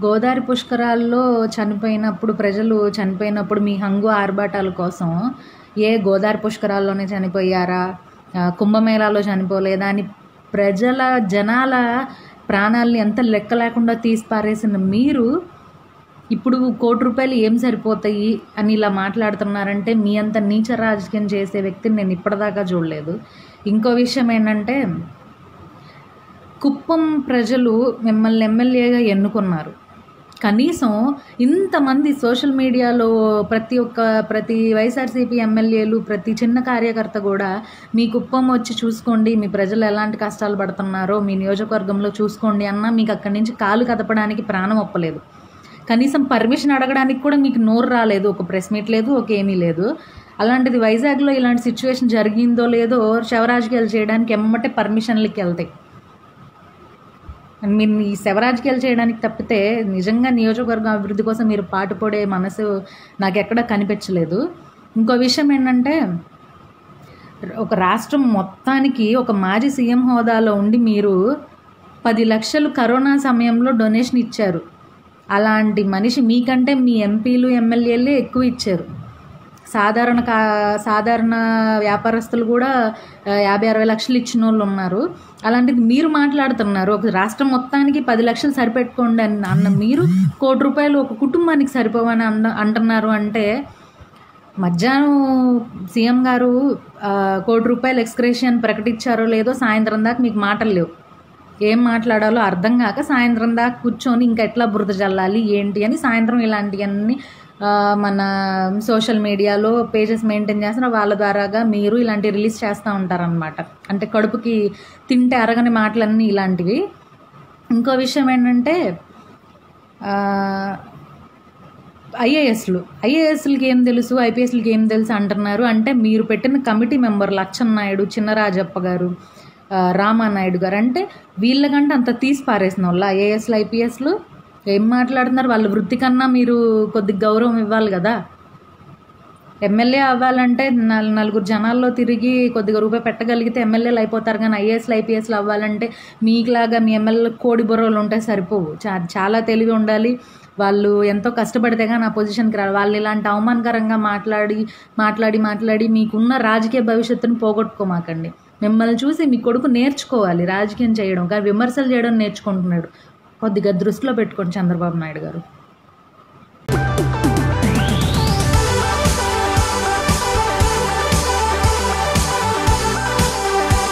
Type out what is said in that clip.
గోదావరి పుష్కరాల్లో చనిపోయినప్పుడు ప్రజలు చనిపోయినప్పుడు మీ హంగు ఆర్భాటాల కోసం ఏ గోదావరి పుష్కరాల్లోనే చనిపోయారా ఆ, కుంభమేళాలో చనిపోలేదా అని ప్రజల జనాల ప్రాణాలని ఎంత లెక్క లేకుండా తీసి పారేసిన మీరు ఇప్పుడు కోటి రూపాయలు ఏం సరిపోతాయి అని ఇలా మాట్లాడుతున్నారంటే మీ అంత నీచ రాజకీయం చేసే వ్యక్తిని నేను ఇప్పటిదాకా చూడలేదు ఇంకో విషయం ఏంటంటే కుప్పం ప్రజలు మిమ్మల్ని ఎమ్మెల్యేగా ఎన్నుకున్నారు కనీసం ఇంతమంది సోషల్ మీడియాలో ప్రతి ఒక్క ప్రతి వైఎస్ఆర్సీపీ ఎమ్మెల్యేలు ప్రతి చిన్న కార్యకర్త కూడా మీ కుప్పం వచ్చి చూసుకోండి మీ ప్రజలు ఎలాంటి కష్టాలు పడుతున్నారో మీ నియోజకవర్గంలో చూసుకోండి అన్నా మీకు అక్కడి నుంచి కాలు కదపడానికి ప్రాణం ఒప్పలేదు కనీసం పర్మిషన్ అడగడానికి కూడా మీకు నోరు రాలేదు ఒక ప్రెస్ మీట్ లేదు ఒక ఏమీ లేదు అలాంటిది వైజాగ్లో ఇలాంటి సిచ్యువేషన్ జరిగిందో లేదో శవరాజకీయాలు చేయడానికి ఎమ్మటే పర్మిషన్లకి వెళ్తాయి మీరు ఈ శవరాజకీయాలు చేయడానికి తప్పితే నిజంగా నియోజకవర్గం అభివృద్ధి కోసం మీరు పాటుపడే మనసు నాకు ఎక్కడ కనిపించలేదు ఇంకో విషయం ఏంటంటే ఒక రాష్ట్రం మొత్తానికి ఒక మాజీ సీఎం హోదాలో ఉండి మీరు పది లక్షలు కరోనా సమయంలో డొనేషన్ ఇచ్చారు అలాంటి మనిషి మీకంటే మీ ఎంపీలు ఎమ్మెల్యేలే ఎక్కువ ఇచ్చారు సాధారణ కా సాధారణ వ్యాపారస్తులు కూడా ఆ, యాభై అరవై లక్షలు ఇచ్చిన వాళ్ళు ఉన్నారు అలాంటిది మీరు మాట్లాడుతున్నారు ఒక రాష్ట్రం మొత్తానికి పది లక్షలు సరిపెట్టుకోండి అని అన్న మీరు కోటి రూపాయలు ఒక కుటుంబానికి సరిపోవని అన్న అంటున్నారు అంటే మధ్యాహ్నం సీఎం గారు ఆ, కోటి రూపాయలు ఎక్స్క్రేషన్ ప్రకటించారో లేదో సాయంత్రం దాకా మీకు మాటలు లేవు ఏం మాట్లాడాలో అర్థం కాక సాయంత్రం దాకా కూర్చొని ఇంకా ఎట్లా బురద చల్లాలి ఏంటి అని సాయంత్రం ఇలాంటివన్నీ ఆ, మన సోషల్ మీడియాలో పేజెస్ మెయింటైన్ చేస్తున్న వాళ్ళ ద్వారాగా మీరు ఇలాంటివి రిలీజ్ చేస్తూ ఉంటారనమాట అంటే కడుపుకి తింటే అరగని మాటలన్నీ ఇలాంటివి ఇంకో విషయం ఏంటంటే ఐఏఎస్లు ఐఏఎస్లకి ఏం తెలుసు ఐపీఎస్లకి ఏం తెలుసు అంటున్నారు అంటే మీరు పెట్టిన కమిటీ మెంబర్లు అచ్చెన్నాయుడు చిన్నరాజప్ప గారు ఆ, రామానాయుడు గారు అంటే వీళ్ళకంటే అంత తీసి పారేసిన వాళ్ళు ఐఏఎస్లు ఐపీఎస్లు ఏం మాట్లాడుతున్నారు వాళ్ళ వృత్తి కన్నా మీరు కొద్దిగా గౌరవం ఇవ్వాలి కదా ఎమ్మెల్యే అవ్వాలంటే నల్ నలుగురు జనాల్లో తిరిగి కొద్దిగా రూపాయి పెట్టగలిగితే ఎమ్మెల్యేలు అయిపోతారు కానీ ఐఏఎస్లు ఐపీఎస్లు అవ్వాలంటే మీకులాగా మీ ఎమ్మెల్యే కోడి బుర్రలు ఉంటే సరిపోవు చా చాలా తెలివి ఉండాలి వాళ్ళు ఎంతో కష్టపడితే కానీ ఆ పొజిషన్కి రావాలి వాళ్ళు ఇలాంటి అవమానకరంగా మాట్లాడి మాట్లాడి మాట్లాడి మీకున్న రాజకీయ భవిష్యత్తును పోగొట్టుకోమాకండి మిమ్మల్ని చూసి మీ కొడుకు నేర్చుకోవాలి రాజకీయం చేయడం కానీ విమర్శలు చేయడం నేర్చుకుంటున్నాడు కొద్దిగా దృష్టిలో పెట్టుకోండి చంద్రబాబు నాయుడు గారు